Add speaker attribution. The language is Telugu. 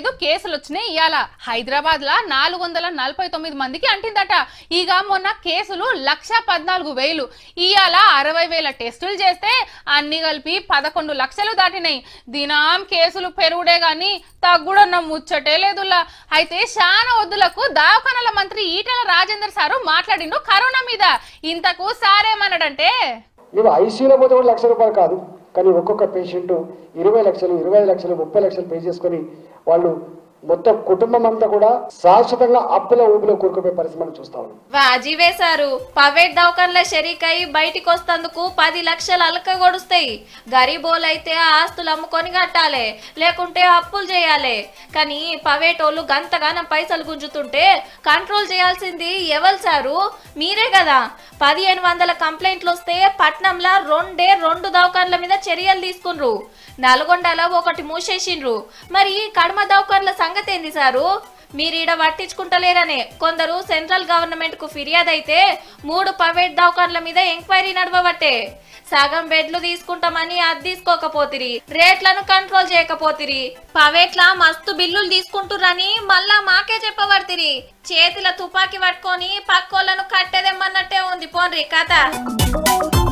Speaker 1: ఐదు కేసులు వచ్చినాయి ఇవాళ హైదరాబాద్ లా నాలుగు వందల నలభై తొమ్మిది మందికి అంటిందట ఇక మొన్న కేసులు లక్ష పద్నాలుగు వేలు ఇవాళ అరవై వేల టెస్టులు చేస్తే అన్ని కలిపి పదకొండు లక్షలు దాటినాయి దినాం కేసులు పెరుగుడే గాని తగ్గుడన్న ముచ్చటే లేదులా అయితే శానా వద్దులకు దవాఖానాల మంత్రి ఈటల రాజేందర్ సారు మాట్లాడిండు కరోనా మీద ఇంతకు సారేమన్నాడంటే
Speaker 2: నువ్వు ఐసీయూలో పోతే కూడా లక్ష రూపాయలు కాదు కానీ ఒక్కొక్క పేషెంట్ ఇరవై లక్షలు ఇరవై ఐదు లక్షలు ముప్పై లక్షలు పే చేసుకొని వాళ్ళు మొత్తం కుటుంబం అంతా కూడా శాశ్వతంగా అప్పుల ఊపిలో కూరుకుపోయే పరిస్థితి మనం చూస్తా ఉన్నాం
Speaker 3: వాజీ వేశారు ప్రైవేట్ దవాఖాన్ల షరీకై బయటికి వస్తందుకు పది లక్షలు అలక గొడుస్తాయి గరీబోలైతే ఆ ఆస్తులు అమ్ముకొని కట్టాలి లేకుంటే అప్పులు చేయాలి కానీ ప్రైవేట్ వాళ్ళు గంతగానం పైసలు గుంజుతుంటే కంట్రోల్ చేయాల్సింది ఎవరు సారు మీరే కదా పదిహేను వందల కంప్లైంట్లు వస్తే పట్నంలో రెండే రెండు దవాఖాన్ల మీద చర్యలు తీసుకున్రు నల్గొండలో ఒకటి మూసేసిండ్రు మరి కడమ దవాఖాన్ల సంగతి ఏంది సారు మీరు ఈడ పట్టించుకుంటలేరనే కొందరు సెంట్రల్ గవర్నమెంట్ కు ఫిర్యాదు అయితే మూడు ప్రైవేట్ దవాఖాన్ల మీద ఎంక్వైరీ నడవబట్టే సగం బెడ్లు తీసుకుంటామని అది తీసుకోకపోతిరి రేట్లను కంట్రోల్ చేయకపోతిరి ప్రైవేట్లా మస్తు బిల్లులు తీసుకుంటుర్రని మళ్ళా మాకే చెప్పబడితిరి చేతిలో తుపాకీ పట్టుకొని పక్కోళ్ళను కట్టేదేమన్నట్టే ఉంది పోన్రి కథ